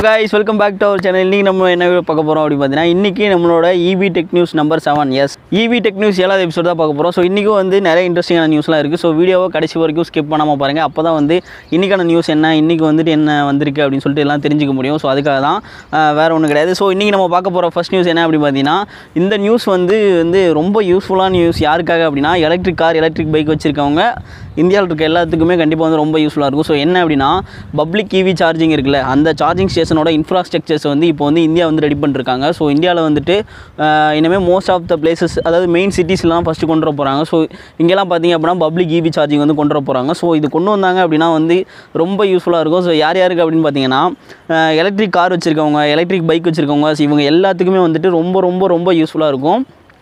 guys welcome back to our channel இன்றைக்கி நம்ம என்ன பார்க்க போகிறோம் அப்படின்னு பார்த்தீங்கன்னா இன்றைக்கி நம்மளோட EV tech news number seven எஸ் இவி டெக் நியூஸ் ஏழாவது எபிசோட் தான் பார்க்க போகிறோம் ஸோ இன்றைக்கும் வந்து நிறைய இன்ட்ரெஸ்டிங்கான நியூஸ்லாம் இருக்குது ஸோ வீடியோவை கடைசி வரைக்கும் ஸ்கிப் பண்ணாமல் பாருங்கள் அப்போ தான் வந்து இன்றைக்கான நியூஸ் என்ன இன்றைக்கி வந்துட்டு என்ன வந்திருக்கு அப்படின்னு சொல்லிட்டு எல்லாம் தெரிஞ்சுக்க முடியும் ஸோ அதுக்காக தான் அஹ், வேற ஒன்றும் கிடையாது ஸோ இன்றைக்கி நம்ம பார்க்க போகிற ஃபர்ஸ்ட் நியூஸ் என்ன அப்படின்னு பார்த்தீங்கன்னா இந்த நியூஸ் வந்து வந்து ரொம்ப யூஸ்ஃபுல்லான நியூஸ் யாருக்காக அப்படின்னா எலக்ட்ரிக் கார் எலக்ட்ரிக் பைக் வச்சுருக்கவங்க இந்தியாவில் இருக்க எல்லாத்துக்குமே கண்டிப்பாக வந்து ரொம்ப யூஸ்ஃபுல்லாக இருக்கும் ஸோ என்ன அப்படின்னா பப்ளிக் இவி சார்ஜிங் இருக்குல்ல அந்த சார்ஜிங் ஸ்டேஷனோட இன்ஃப்ராஸ்ட்ரக்சர்ஸ் வந்து இப்போ வந்து இந்தியா வந்து ரெடி பண்ணிருக்காங்க ஸோ இந்தியாவில் வந்துட்டு ஆஹ், இனிமேல் மோஸ்ட் ஆஃப் த பிளேசஸ் அதாவது மெயின் சிட்டிஸ்லாம் ஃபஸ்ட்டு கொண்டு வர போகிறாங்க ஸோ இங்கெல்லாம் பார்த்தீங்க அப்படின்னா பப்ளிக் இவி சார்ஜிங் வந்து கொண்டு வர போகிறாங்க ஸோ இது கொண்டு வந்தாங்க அப்படின்னா வந்து ரொம்ப யூஸ்ஃபுல்லாக இருக்கும் ஸோ யார் யாருக்கு அப்படின்னு பார்த்தீங்கன்னா எலக்ட்ரிக் கார் வச்சுருக்கவங்க எலக்ட்ரிக் பைக் வச்சுருக்கவங்க இவங்க எல்லாத்துக்குமே வந்துட்டு ரொம்ப ரொம்ப ரொம்ப யூஸ்ஃபுல்லாக இருக்கும்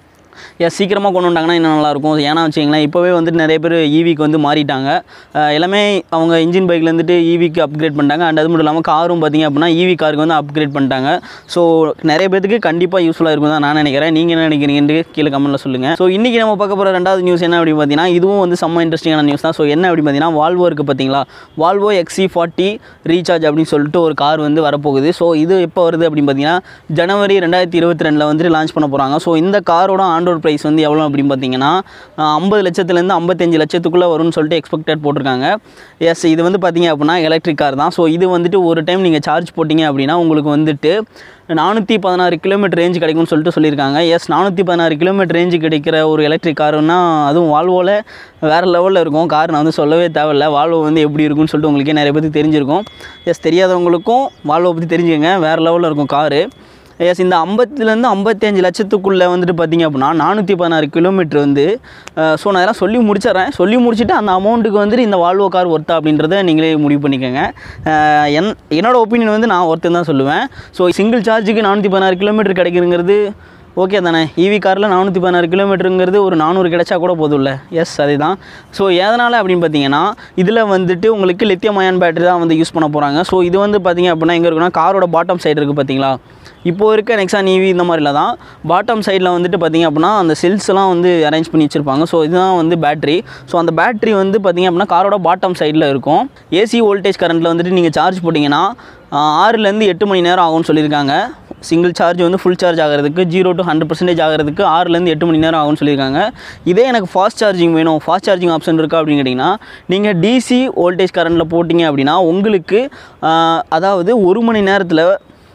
எஸ் சீக்கிரமாக கொண்டு வந்தாங்கன்னா இன்னும் நல்லாயிருக்கும் ஏன்னா வச்சுங்களேன் இப்போவே வந்துட்டு நிறைய பேர் ஈவிக்கு வந்து மாறிட்டாங்க அஹ் எல்லாமே அவங்க இன்ஜின் பைக்கில் வந்துட்டு ஈவிக்கு அப்கிரேட் பண்ணிட்டாங்க அண்ட் அது மட்டும் இல்லாமல் காரும் பார்த்தீங்க அப்படின்னா ஈவி காருக்கு வந்து அப்கிரேட் பண்ணிட்டாங்க ஸோ நிறைய பேருக்கு கண்டிப்பாக யூஸ்ஃபுல்லாக இருக்கும் தான் நான் நினைக்கிறேன் நீங்கள் என்ன நினைக்கிறீங்கன்னு கீழே கமெண்ட்டில் சொல்லுங்கள் ஸோ இன்றைக்கி நம்ம பார்க்க போகிற ரெண்டாவது நியூஸ் என்ன அப்படின்னு பார்த்தீங்கன்னா இதுவும் வந்து செம்ம இன்ட்ரெஸ்டிங்கான நியூஸ் தான் ஸோ என்ன அப்படின்னு பார்த்தீங்கன்னா வால்வோ இருக்குது பார்த்தீங்களா வால்வோ எக்ஸி ஃபார்ட்டி ரீசார்ஜ் அப்படின்னு சொல்லிட்டு ஒரு கார் வந்து வரப்போகுது ஸோ இது எப்போ வருது அப்படின்னு பார்த்தீங்கன்னா ஜனவரி ரெண்டாயிரத்தி இருபத்தி ரெண்டில் வந்துட்டு லான்ச் பண்ண போகிறாங்க ஸோ இந்த காரோட ஆண்டோர் ப்ரைஸ் வந்து எவ்வளோ அப்படின்னு பார்த்தீங்கன்னா ஐம்பது லட்சத்துலேருந்து ஐம்பத்தஞ்சு லட்சத்துக்குள்ளே வரும்னு சொல்லிட்டு எக்ஸ்பெக்டட் போட்டிருக்காங்க எஸ் இது வந்து பார்த்தீங்க அப்படின்னா எலக்ட்ரிக் கார் தான் ஸோ இது வந்துட்டு ஒரு டைம் நீங்கள் சார்ஜ் போட்டிங்க அப்படின்னா உங்களுக்கு வந்துட்டு நானூற்றி பதினாறு கிலோமீட்டர் ரேஞ்ச் கிடைக்கும்னு சொல்லிட்டு சொல்லியிருக்காங்க எஸ் நானூற்றி பதினாறு கிலோமீட்டர் ரேஞ்சு கிடைக்கிற ஒரு எலக்ட்ரிக் காருன்னா அதுவும் வால்வோவில் வேறு லெவலில் இருக்கும் கார் நான் வந்து சொல்லவே தேவையில்ல வால்வோ வந்து எப்படி இருக்கும்னு சொல்லிட்டு உங்களுக்கே நிறைய பேருக்கு தெரிஞ்சிருக்கும் எஸ் தெரியாதவங்களுக்கும் வால்வோ பற்றி தெரிஞ்சுக்கங்க வேறு லெவலில் இருக்கும் காரு எஸ் இந்த ஐம்பத்துலேருந்து ஐம்பத்தஞ்சு லட்சத்துக்குள்ளே வந்துட்டு பார்த்தீங்க அப்படின்னா நானூற்றி பதினாறு கிலோமீட்டர் வந்து ஸோ நான் இதெல்லாம் சொல்லி முடிச்சிடுறேன் சொல்லி முடிச்சுட்டு அந்த அமௌண்ட்டுக்கு வந்துட்டு இந்த வால்வோ கார் ஒர்த்தா அப்படின்றத நீங்களே முடிவு பண்ணிக்கோங்க அஹ் என் என்னோட ஒப்பீனியன் வந்து நான் ஒருத்தன் தான் சொல்லுவேன் ஸோ சிங்கிள் சார்ஜுக்கு நானூற்றி பதினாறு கிலோமீட்டர் கிடைக்குங்கிறது ஓகே தானே ஈவி காரில் நானூற்றி பதினாறு கிலோமீட்டருங்கிறது ஒரு நானூறு கிடைச்சா கூட போதும்ல எஸ் அதே தான் ஸோ எதனால் அப்படின்னு பார்த்தீங்கன்னா இதில் வந்துட்டு உங்களுக்கு லித்தியம் அயான் பேட்டரி தான் வந்து யூஸ் பண்ண போகிறாங்க ஸோ இது வந்து பார்த்தீங்க அப்படின்னா எங்கே இருக்குன்னா காரோட பாட்டம் சைடு இருக்குது பார்த்தீங்களா இப்போ இருக்க நெக்ஸான் ஈவி இந்த மாதிரில தான் பாட்டம் சைடில் வந்துட்டு பார்த்தீங்க அப்படின்னா அந்த செல்ஸ்லாம் வந்து அரேஞ்ச் பண்ணி வச்சுருப்பாங்க ஸோ இதுதான் வந்து பேட்டரி ஸோ அந்த பேட்டரி வந்து பார்த்தீங்க அப்படின்னா காரோட பாட்டம் சைடில் இருக்கும் ஏசி வோல்டேஜ் கரண்ட்டில் வந்துட்டு நீங்கள் சார்ஜ் போட்டிங்கன்னா ஆஹ், ஆறுலேருந்து எட்டு மணி நேரம் ஆகும்னு சொல்லியிருக்காங்க சிங்கிள் சார்ஜ் வந்து ஃபுல் சார்ஜ் ஆகிறதுக்கு ஜீரோ டு ஹண்ட்ரட் பர்சன்டேஜ் ஆகிறதுக்கு ஆறுலேருந்து எட்டு மணி நேரம் ஆகும்னு சொல்லியிருக்காங்க இதே எனக்கு ஃபாஸ்ட் சார்ஜிங் வேணும் ஃபாஸ்ட் சார்ஜிங் ஆப்ஷன் இருக்கா அப்படின்னு கேட்டிங்கன்னா நீங்கள் டிசி வோல்டேஜ் கரண்ட்டில் போட்டிங்க அப்படின்னா உங்களுக்கு ஆஹ், அதாவது ஒரு மணி நேரத்தில்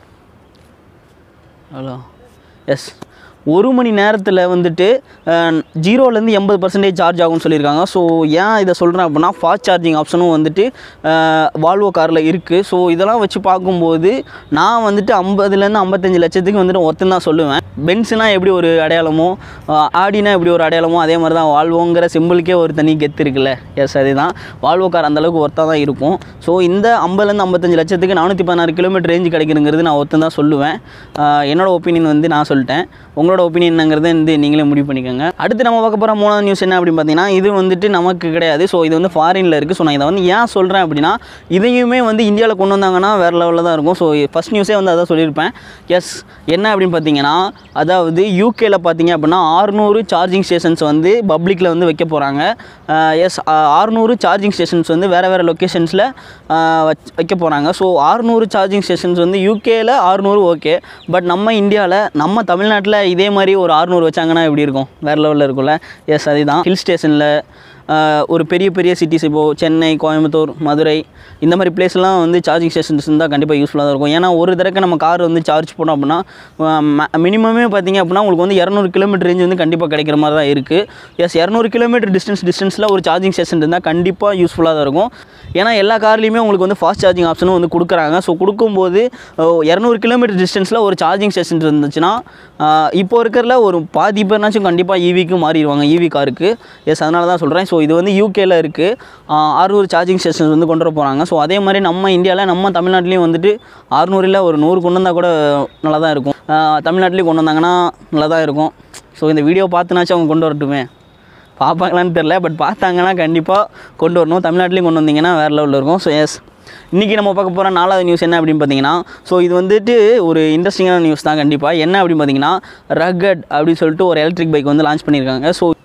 ஹலோ எஸ் ஒரு மணி நேரத்தில் வந்துட்டு ஜீரோலேருந்து எண்பது பர்சன்டேஜ் சார்ஜ் ஆகும்னு சொல்லியிருக்காங்க ஸோ ஏன் இதை சொல்கிறேன் அப்படின்னா ஃபாஸ்ட் சார்ஜிங் ஆப்ஷனும் வந்துட்டு வால்வோ காரில் இருக்குது ஸோ இதெல்லாம் வச்சு பார்க்கும்போது நான் வந்துட்டு ஐம்பதுலேருந்து ஐம்பத்தஞ்சு லட்சத்துக்கு வந்துட்டு ஒருத்தன் தான் சொல்லுவேன் பென்ஸுனா எப்படி ஒரு அடையாளமோ ஆஹ் ஆடினா எப்படி ஒரு அடையாளமோ அதே மாதிரி தான் வால்வோங்கிற சிம்பிளுக்கே ஒரு தனி கெத்து இருக்குல்ல எஸ் அதுதான் வால்வோ கார் அந்தளவுக்கு ஒர்த்தாக தான் இருக்கும் ஸோ இந்த ஐம்பதுலேருந்து ஐம்பத்தஞ்சு லட்சத்துக்கு நானூற்றி பதினாறு கிலோமீட்டர் ரேஞ்சு கிடைக்குங்கிறது நான் ஒருத்தன் தான் சொல்லுவேன் ஆஹ் என்னோட ஒப்பீனியன் வந்து நான் சொல்லிட்டேன் உங்களோட ஒப்பீனியன் என்னங்கிறத வந்து நீங்களே முடிவு பண்ணிக்கோங்க அடுத்து நம்ம பார்க்க போகிற மூணாவது நியூஸ் என்ன அப்படின்னு பார்த்தீங்கன்னா இது வந்துட்டு நமக்கு கிடையாது ஸோ இது வந்து ஃபாரினில் இருக்குது ஸோ நான் இதை வந்து ஏன் சொல்கிறேன் அப்படின்னா இதையுமே வந்து இந்தியாவில் கொண்டு வந்தாங்கன்னா வேறு லெவலில் தான் இருக்கும் ஸோ ஃபஸ்ட் நியூஸே வந்து அதான் சொல்லியிருப்பேன் எஸ் என்ன அப்படின்னு பார்த்தீங்கன்னா அதாவது யூகேல பார்த்தீங்க அப்படின்னா ஆறுநூறு சார்ஜிங் ஸ்டேஷன்ஸ் வந்து பப்ளிக்கில் வந்து வைக்க போகிறாங்க எஸ் ஆறுநூறு சார்ஜிங் ஸ்டேஷன்ஸ் வந்து வேறு வேறு லொக்கேஷன்ஸில் வைக்க போகிறாங்க ஸோ ஆறுநூறு சார்ஜிங் ஸ்டேஷன்ஸ் வந்து யூகேல ஆறுநூறு ஓகே பட் நம்ம இந்தியாவில் நம்ம தமிழ்நாட்டில் இதே மாதிரி ஒரு ஆறுநூறு வச்சாங்கன்னா எப்படி இருக்கும் வேறு லெவலில் இருக்கும்ல எஸ் அதுதான் ஹில் ஸ்டேஷனில் ஒரு பெரிய பெரிய சிட்டிஸ் இப்போது சென்னை கோயம்புத்தூர் மதுரை இந்த மாதிரி பிளேஸ்லாம் வந்து சார்ஜிங் ஸ்டேஷன்ஸ் இருந்தால் கண்டிப்பாக யூஸ்ஃபுல்லாக தான் இருக்கும் ஏன்னா ஒரு தடவை நம்ம கார் வந்து சார்ஜ் பண்ணோம் அப்படின்னா மினிமமே பார்த்தீங்க அப்படின்னா உங்களுக்கு வந்து இரநூறு கிலோமீட்டர் ரேஞ்ச் வந்து கண்டிப்பாக கிடைக்கிற மாதிரி தான் இருக்குது எஸ் இரநூறு கிலோமீட்டர் டிஸ்டன்ஸ் டிஸ்டன்ஸில் ஒரு சார்ஜிங் ஸ்டேஷன் இருந்தால் கண்டிப்பாக யூஸ்ஃபுல்லாக தான் இருக்கும் ஏன்னா எல்லா கார்லேயுமே உங்களுக்கு வந்து ஃபாஸ்ட் சார்ஜிங் ஆப்ஷனும் வந்து கொடுக்குறாங்க ஸோ கொடுக்கும்போது இரநூறு கிலோமீட்டர் டிஸ்டன்ஸில் ஒரு சார்ஜிங் ஸ்டேஷன் இருந்துச்சுன்னா ஆஹ் இப்போ இருக்கிறதுல ஒரு பாதி பேர்னாச்சும் கண்டிப்பாக ஈவிக்கு மாறிடுவாங்க ஈவி காருக்கு எஸ் அதனால தான் சொல்கிறேன் ஸோ இது வந்து யூகேல இருக்குது அறுநூறு சார்ஜிங் ஸ்டேஷன்ஸ் வந்து கொண்டு வர போகிறாங்க ஸோ அதே மாதிரி நம்ம இந்தியாவில் நம்ம தமிழ்நாட்டிலையும் வந்துட்டு அறுநூறில் ஒரு நூறு கொண்டு வந்தால் கூட நல்லா தான் இருக்கும் ஆஹ் தமிழ்நாட்டிலையும் கொண்டு வந்தாங்கன்னா நல்லா தான் இருக்கும் ஸோ இந்த வீடியோ பார்த்துனாச்சும் அவங்க கொண்டு வரட்டுமே பார்ப்பாங்களான்னு தெரில பட் பார்த்தாங்கன்னா கண்டிப்பாக கொண்டு வரணும் தமிழ்நாட்டிலையும் கொண்டு வந்தீங்கன்னா வேறு லெவலில் இருக்கும் ஸோ எஸ் இன்றைக்கி நம்ம பார்க்க போகிற நாலாவது நியூஸ் என்ன அப்படின்னு பார்த்தீங்கன்னா ஸோ இது வந்துட்டு ஒரு இன்ட்ரெஸ்டிங்கான நியூஸ் தான் கண்டிப்பாக என்ன அப்படின்னு பார்த்தீங்கன்னா ரகட் அப்படின்னு சொல்லிட்டு ஒரு எலக்ட்ரிக் பைக் வந்து லான்ச் பண்ணியிருக்காங்க ஸோ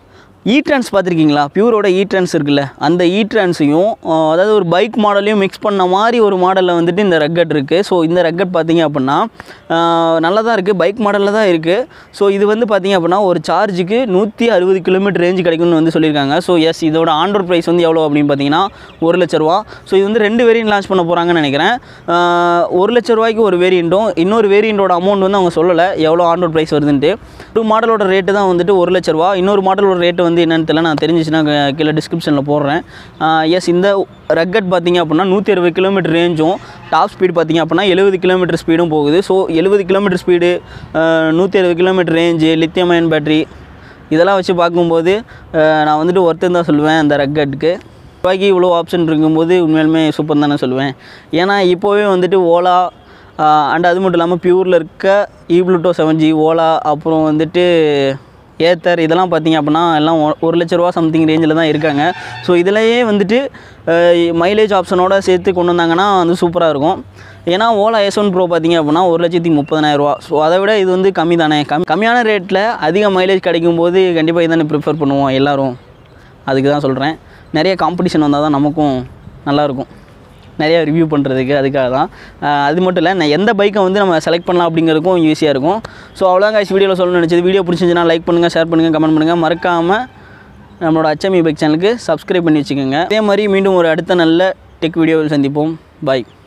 இ ட்ரான்ஸ் பார்த்துருக்கீங்களா பியூரோட இ ட்ரான்ஸ் இருக்குல்ல அந்த இ ட்ரான்ஸையும் அதாவது ஒரு பைக் மாடலையும் மிக்ஸ் பண்ண மாதிரி ஒரு மாடலில் வந்துட்டு இந்த ரக்கட் இருக்குது ஸோ இந்த ரக்கட் பார்த்தீங்க அப்படின்னா ஆஹ், நல்லா தான் இருக்குது பைக் மாடலில் தான் இருக்குது ஸோ இது வந்து பார்த்தீங்க அப்படின்னா ஒரு சார்ஜுக்கு நூற்றி அறுபது கிலோமீட்டர் ரேஞ்சு கிடைக்கும்னு வந்து சொல்லியிருக்காங்க ஸோ எஸ் இதோட ஆண்ட்ராய்ட் ப்ரைஸ் வந்து எவ்வளோ அப்படின்னு பார்த்தீங்கன்னா ஒரு லட்ச ரூபா ஸோ இது வந்து ரெண்டு வேரியன்ட் லான்ச் பண்ண போகிறாங்கன்னு நினைக்கிறேன் ஆஹ், ஒரு லட்ச ரூபாய்க்கு ஒரு வேரியண்ட்டும் இன்னொரு வேரியண்ட்டோட அமௌண்ட் வந்து அவங்க சொல்லலை எவ்வளோ ஆண்ட்ராய்ட் ப்ரைஸ் வருதுன்ட்டு ஒரு மாடலோட ரேட்டு தான் வந்துட்டு ஒரு லட்ச ரூபா இன்னொரு மாடலோட ரேட்டு வந்து என்னன்னு தெரியல நான் தெரிஞ்சிச்சுன்னா க- கீழே டிஸ்கிரிப்ஷனில் போடுறேன் எஸ் இந்த ரக்கட் பார்த்தீங்க அப்படின்னா நூற்றி அறுபது கிலோமீட்டர் ரேஞ்சும் டாப் ஸ்பீடு பார்த்தீங்க அப்படின்னா எழுபது கிலோமீட்டர் ஸ்பீடும் போகுது ஸோ எழுபது கிலோமீட்டர் ஸ்பீடு நூற்றி அறுபது kilometre range lithium ion battery இதெல்லாம் வச்சு பார்க்கும்போது அஹ், நான் வந்துட்டு ஒருத்தன் தான் சொல்லுவேன் அந்த ரக்கட்டுக்கு ரூபாய்க்கு இவ்வளோ ஆப்ஷன் இருக்கும்போது உண்மையாலுமே சூப்பர் தானே சொல்லுவேன் ஏன்னா இப்போவே வந்துட்டு ஓலா அண்ட் அது மட்டும் இல்லாமல் பியூரில் இருக்க E Pluto seven G Ola அப்புறம் வந்துட்டு ஏத்தர் இதெல்லாம் பார்த்தீங்க அப்படின்னா எல்லாம் ஒ- ஒரு லட்ச ரூபா சம்திங் ரேஞ்சில் தான் இருக்காங்க ஸோ இதிலேயே வந்துட்டு மைலேஜ் ஆப்ஷனோட சேர்த்து கொண்டு வந்தாங்கன்னா வந்து சூப்பராக இருக்கும் ஏன்னா ஓலா எஸ் ஒன் ப்ரோ பார்த்தீங்க அப்படின்னா ஒரு லட்சத்தி முப்பதனாயிரரூவா ஸோ அதை விட இது வந்து கம்மி தானே கம் கம்மியான ரேட்டில் அதிக மைலேஜ் கிடைக்கும் போது கண்டிப்பாக இதானே ப்ரிஃபர் பண்ணுவோம் எல்லாரும் அதுக்கு தான் சொல்கிறேன் நிறைய காம்படிஷன் வந்தால் தான் நமக்கும் நல்லாயிருக்கும் நிறைய ரிவ்யூ பண்ணுறதுக்கு அதுக்காக தான் ஆஹ் அது மட்டும் இல்லை நான் எந்த பைக்கை வந்து நம்ம செலக்ட் பண்ணலாம் அப்படிங்கிறதுக்கும் ஈஸியாக இருக்கும் ஸோ அவ்வளோதான் guys வீடியோவில் சொல்லணும்னு நினச்சது வீடியோ பிடிச்சிருந்துச்சுன்னா லைக் பண்ணுங்கள் ஷேர் பண்ணுங்கள் கமெண்ட் பண்ணுங்கள் மறக்காமல் நம்மளோட அச்சமி பைக் சேனலுக்கு சப்ஸ்கிரைப் பண்ணி வச்சுக்கோங்க அதே மாதிரி மீண்டும் ஒரு அடுத்த நல்ல டெக் வீடியோவில் சந்திப்போம் பாய்